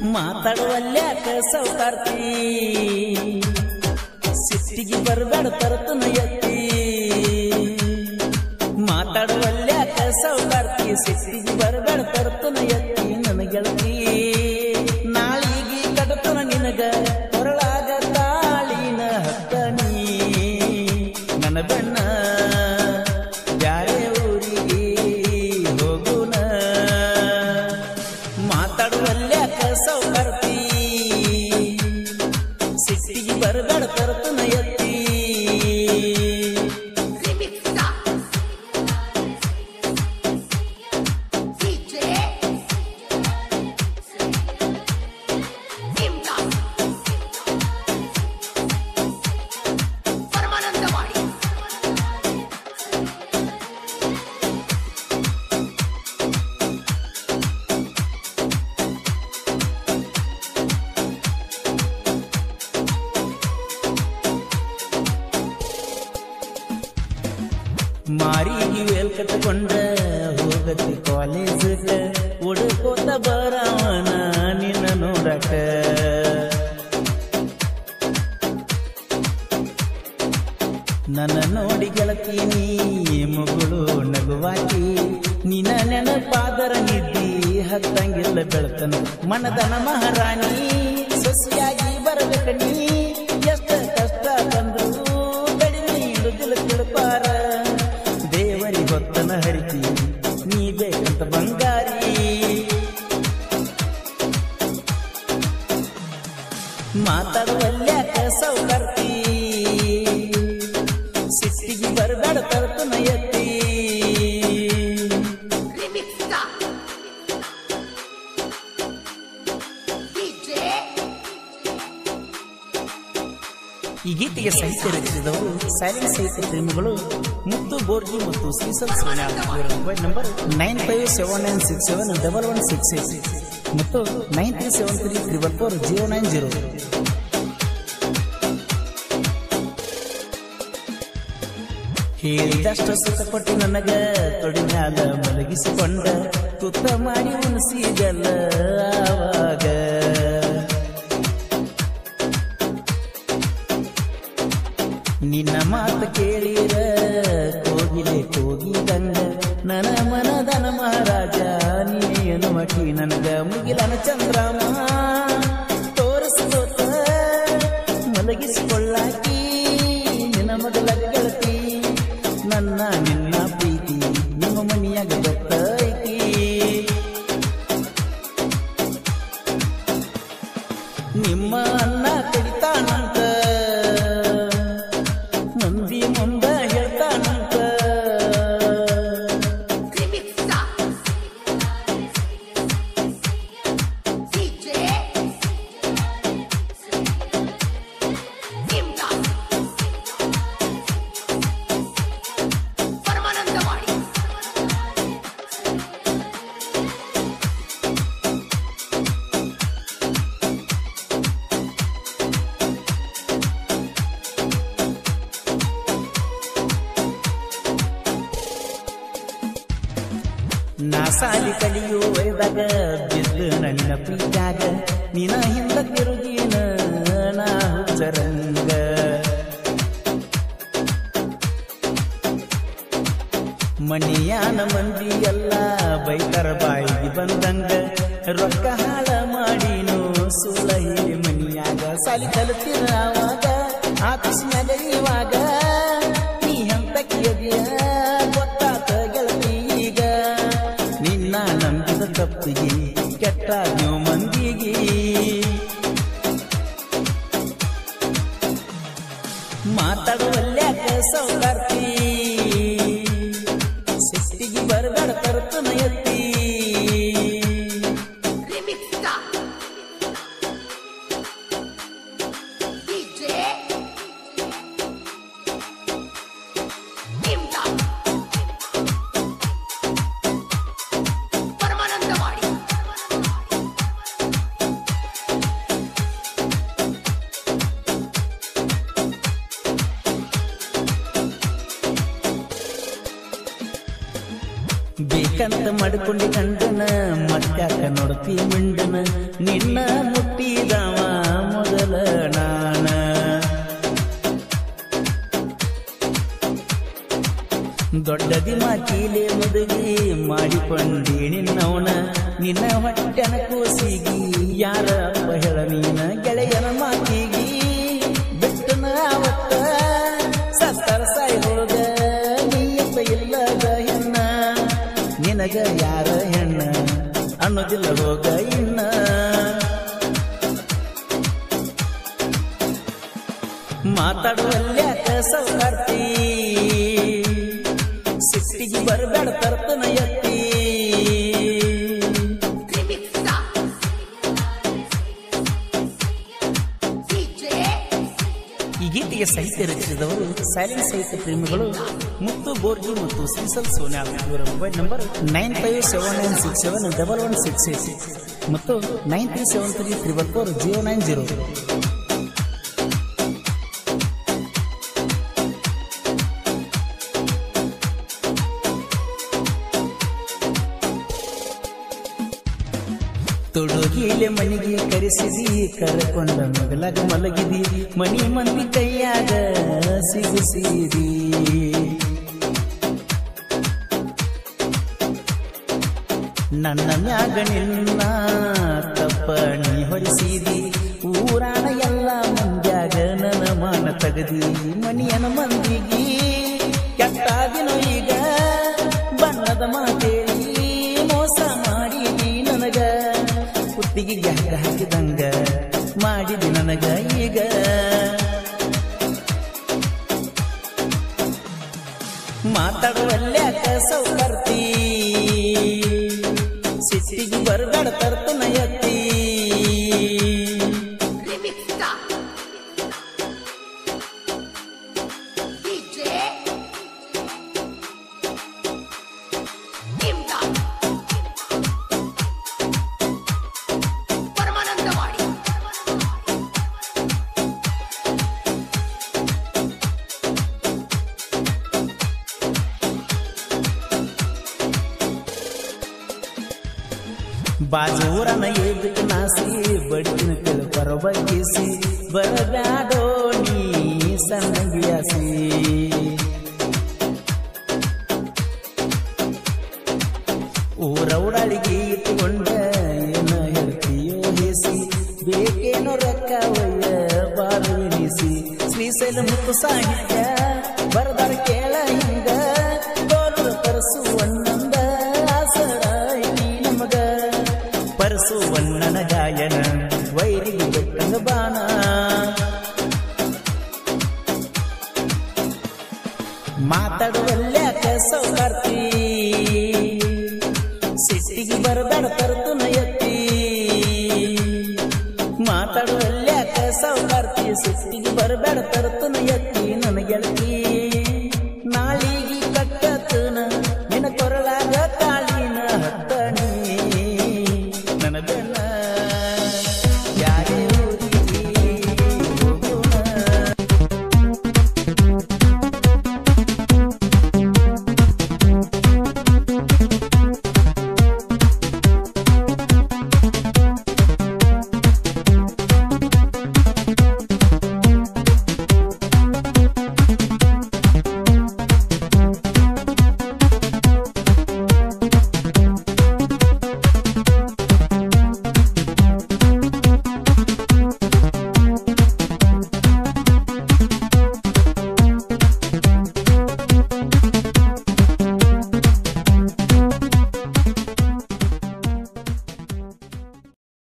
ಮಾತಾಡುವಲ್ಯಾಕ ಸೌಕಾರ್ತಿ ಸಿಟ್ಟಿಗೆ ಬರಬೇಡ ತರತನ ಎತ್ತಿ ಮಾತಾಡುವಲ್ಯಾಕ ಸೌಕಾರ್ತಿ ಸಿಟ್ಟಿಗೆ ಬರಬೇಡ ತರತನ ಎತ್ತಿ ನನ್ನ ಗೆಳತಿ ನಾಳಿಗೆ ಕಡತನ ನಿನಗ ಹೊರಳಾಗ ತಾಳಿನ ಹತ್ತ ನೀ ನನ್ನ ಬೆನ್ನ ಬ್ಯಾರೆ ಊರಿಗೆ ಹೋಗುನ ಮಾತಾಡುವಲ್ಯಾಕ ಸೌಕರ್ತಿ ಸಿಟ್ಟಿಗೆ ಬರಬೇಡ ತರತನ ಎತ್ತಿ Remixta. DJ. Imta. ಪರಮಾನಂದವಾಡಿ ಮಾರಿಗೆ ವೇಲ್ ಕಟ್ಟಕೊಂಡ ಹೋಗತಿ ಕಾಲೇಜ್ ಉಡುಕೋತ ಬರವನ ನಿನ್ನ ನೋಡಕ ನನ್ನ ನೋಡಿ ಗೆಳತಿ ನೀ ಮಗಳು ನಗುವಾಕಿ ನಿನ್ನ ನೆನಪಾದರ ನಿದ್ದಿ ಹತ್ತಂಗಿಲ್ಲ ಬೆಳತನ ಮನದನ ಮಹಾರಾಣಿ ಸೊಸೆಯಾಗಿ ಬರಬೇಕ ನೀ ಎಷ್ಟ ಕಷ್ಟ ಬಂದ್ರು ಕಡಿಮೆ ಇಡುದಿಲ್ಲ ತಿಳ್ಪಾರ ದೇವರಿ ಹೊತ್ತನ ಹರಿತಿ ನೀ ಬೇಕಂತ ಬಂಗಾರಿ ಮಾತಾಡುವಲ್ಯಾಕ ಸೌಕರ್ತಿ ಸಿಟ್ಟಿಗೆ ಬರಬೇಡ ತರ್ತನ ಎತ್ತಿ Remixta. DJ. ಈ ಗೀತೆಗೆ ಸಾಹಿತ್ಯ ರಚಿಸಿದವರು ಸೈಲೆಂಟ್ ಸಾಹಿತ್ಯ ಪ್ರೇಮಿಗಳು ಮುತ್ತು ಬೋರ್ಜಿ ಮತ್ತು ಶ್ರೀಸಲ್ ಸೋನಿಯಾ ಇವರ mobile number nine five seven nine six seven double one six eight ಮತ್ತು nine three seven three triple four zero nine zero ಹೇಳಿದಷ್ಟು ಸುಖ ಕೊಟ್ಟು ನನಗ ತೊಡಿ ಮ್ಯಾಲ ಮಲಗಿಸಿಕೊಂಡ ತುತ್ತ ಮಾಡಿ ಉಣಿಸಿದಲ್ಲ ಆವಾಗ ನಿನ್ನ ಮಾತು ಕೇಳಿರ ಕೋಗಿಲೆ ಕೋಗಿದಂಗ ನನ್ನ ಮನದನ ಮಹಾರಾಜ ನೀನೇನು ಮಠಿ ನನಗ ಮುಗಿಲನ ಚಂದ್ರಮ ತೋರಿಸ್ಕೋತ ಮಲಗಿಸಿಕೊಳ್ಳಾಕಿ ನಿನ್ನ ಮೊದಲ ಗೆಳತಿ ನನ್ನ ನಿನ್ನ ಪ್ರೀತಿ ನಿಮ್ಮ ಮನೆಯಾಗ ಗೊತ್ತೈತಿ ನಿಮ್ಮ ಅನ್ನ ಕಡಿತಾನಂತ ಮಂದಿ ಮುಂದ ಹೇಳ್ತಾನಂತ Remixta. DJ. Imta. ಪರಮಾನಂದವಾಡಿ ನಾ ಸಾಲಿ ಕಲಿಯೋ ವಯದಾಗ ಬಿದ್ದು ನನ್ನ ಪ್ರೀತ್ಯಾಗ ನಿನ ಹಿಂದ ತಿರುಗಿನ ನಾ ಹುಚ್ಚರಂಗ ಮನೆಯಾನ ಮಂದಿ ಎಲ್ಲ ಬೈತರ ಬಾಯಿಗೆ ಬಂದಂಗ ರೊಕ್ಕ ಹಾಳ ಮಾಡಿನು ಸುಲಹಿ ಮನಿಯಾಗ ಸಾಲಿ ಕಲಿತಿನ ಅವಾಗ ಆಫೀಸ್ನ್ಯಾಗ ಇವಾಗ ನೀ ಹಂತ ಕೇಳಿಯ ಗೊತ್ತಾತ ಗೆಳತಿ ಈಗ ನಿನ್ನ ನಂಬಿದ ತಪ್ಪಿಗೆ ಕೆಟ್ಟ ನೀವು ಮಂದಿಗೆ ಮಾತಾಡುವಲ್ಯಾಕ ಸೌಕಾರ್ತಿ ಸಿಟ್ಟಿಗೆ ಬರಬೇಡ ತರ್ತನ ಎತ್ತಿ Remixta. DJ. Imta. ಪರಮಾನಂದವಾಡಿ ಬೇಕ ಬೇಕಂತ ಮಾಡ್ಕೊಂಡಿ ಗಂಡನ ಮತ್ತ್ಯಾಕ ನೋಡ್ತಿ ಮಿಂಡನ ನಿನ್ನ ಮುಟ್ಟಿದವ ಮೊದಲ ನಾನ ದೊಡ್ಡದಿ ಮಾತಿಲೆ ಮದುವೆ ಮಾಡಿಕೊಂಡಿ ನಿನ್ನವನ ನಿನ್ನ ಹೊಟ್ಟೆನ ಕೂಸಿಗಿ ಯಾರ ಅಪ್ಪ ಹೇಳ ನೀನ ಗೆಳೆಯನ ಮಾತಿಗಿ ಬಿಟ್ಟನ ಅವತ್ತ ಸತ್ತರ ಸಾಯ್ದೊಳಗ ನೀಯಪ್ಪ ಇಲ್ಲದ ಹೆಣ್ಣ ನಿನಗ ಯಾರ ಹೆಣ್ಣ ಅನ್ನೋದಿಲ್ಲ ಹೋಗ ಇನ್ನ ಮಾತಾಡುವಲ್ಯಾಕ ಸೌಕಾರ್ತಿ ಸಿಟ್ಟಿಗೆ ಬರಬೇಡ ತರ್ತನ ಎತ್ತಿ Remix Star. DJ ಈ ಗೀತೆಗೆ ಸಾಹಿತ್ಯ ರಚಿಸಿದವರು ಸೈಲೆಂಟ್ ಸಾಹಿತ್ಯ ಪ್ರೇಮಿಗಳು ಮುತ್ತು ಬೋರ್ಗಿ ಮತ್ತು ಸೀಸಲ್ ಸೋನ್ಯಾ ಇವರ mobile number nine five seven nine six seven double one six eight ಮತ್ತು nine three seven three triple four zero nine zero ತೊಡಗಿಲೆ ಮನೆಗೆ ಕರೆಸಿದಿ ಕರ್ಕೊಂಡ ಮಗಲಾಗ ಮಲಗಿದಿ ಮನಿ ಮಂದಿ ಕೈಯಾಗ ಸಿಗಿಸಿದಿ ನನ್ನ ಮ್ಯಾಗ ನಿನ್ನ ತಪ್ಪ ನೀ ಹೊರಿಸಿದಿ ಊರಾಣ ಎಲ್ಲ ಮಂದ್ಯಾಗ ನನ್ನ ಮಾನ ತಗದಿ ಮನಿಯನ ಮಂದಿಗಿ ಕೆಟ್ಟಾದಿನೋ ಈಗ ಬಣ್ಣದ ಮಾತೇಳಿ ಮೋಸ ಮಾಡಿದಿ ನನಗ ಕುತ್ತಿಗೆ ಯಾಕ ಹಾಕಿದಂಗ ಮಾಡಿದಿ ನನಗ ಈಗ ಮಾತಾಡುವಲ್ಯಾಕ ಸೌಕರ್ತಿ ಸಿಟ್ಟಿಗೆ ಬರಬೇಡ ತರ್ತನ ಎತ್ತಿ Remix Star. DJ Imdad. Paramanandawadi ಬಾಜೂರನ ಏಬಿಟ್ಟು ನಾಸಿ ಬಡಿನ ತಿಳ್ಕರ ಬಗ್ಗಿಸಿ ಬರಬ್ಯಾಡೋ ನೀ ಸಣ್ಣಗಿಯಾಸಿ ಊರೌಡಳಿಗೆ ಇಟ್ಟುಕೊಂಡ ಏನ ಹೇಳ್ತೀಯೋ ಹೇಸಿ ಬೇಕೇನೋ ರೊಕ್ಕ ಒಯ್ಯ ಬಾರುವೆನಿಸಿ ಶ್ರೀಶೈಲ ಮುತ್ತು ಸಾಹಿತ್ಯ ಬರದಾರ ಕೇಳ ಹಿಂಗ ತೋರು ಪರಸು ಅಣ್ಣಂದ ಆಸರ ಐತಿ ನಮಗ ಪರಸು ಅಣ್ಣನ ಗಾಯನ ವೈರಿಗೆ ಬೆಟ್ಟಂಗ ಬಾಣ ಮಾತಾಡುವಲ್ಯಾಕ ಸೌಕಾರ್ತಿ ಸಿಟ್ಟಿಗೆ ಬರಬೇಡ ತರ್ತನ ಎತ್ತಿ ಮಾತಾಡುವಲ್ಯಾಕ ಸೌಕಾರ್ತಿ ಸಿಟ್ಟಿಗೆ ಬರಬೇಡ ತರ್ತನ ಎತ್ತಿ